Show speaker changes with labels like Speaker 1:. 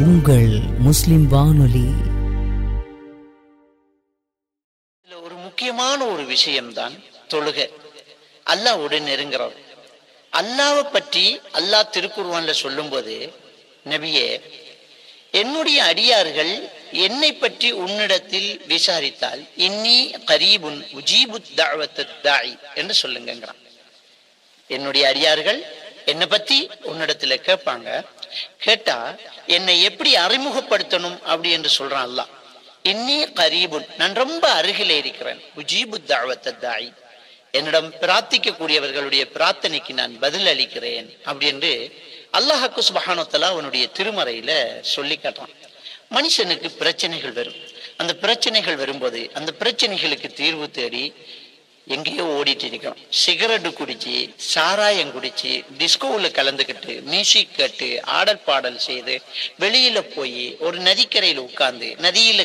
Speaker 1: உங்கள் முஸ்லிம் வானொலி
Speaker 2: இதுல ஒரு முக்கியமான ஒரு விஷயம்தான் தொழுகை அல்லாஹ்வோடு நெருங்குறோம் அல்லாவை பற்றி அல்லாஹ் திருக்குர்வான்ல சொல்லும்போது நபியே என்னுடைய அடியார்கள் என்னை பற்றி உன்னிடத்தில் விசாரித்தால் இன்னி கரீபுன் உஜீபு தாய் என்று சொல்லுங்கிறான் என்னுடைய அடியார்கள் என்னை பத்தி உன்னிடத்துல கேட்பாங்க கேட்டா என்னை எப்படி அறிமுகப்படுத்தணும் அப்படி என்று சொல்றான் அல்லாஹ் இன்னி கரீபுன் நான் ரொம்ப அருகிலே இருக்கிறேன் உஜீபு தாய் என்னிடம் பிரார்த்திக்கக்கூடியவர்களுடைய பிரார்த்தனைக்கு நான் பதில் அளிக்கிறேன் அப்படி என்று அல்லாஹாக்கு சுபஹானத்தலா அவனுடைய திருமறையில சொல்லி காட்டுறான் மனுஷனுக்கு பிரச்சனைகள் வரும் அந்த பிரச்சனைகள் வரும்போது அந்த பிரச்சனைகளுக்கு தீர்வு தேடி எங்கேயோ ஓடிட்டு இருக்கோம் சிகரெட்டு குடிச்சு சாராயம் குடிச்சு டிஸ்கோவில் கலந்துக்கிட்டு மியூசிக் கேட்டு ஆடல் பாடல் செய்து வெளியில போய் ஒரு நதிக்கரையில் உட்கார்ந்து நதியில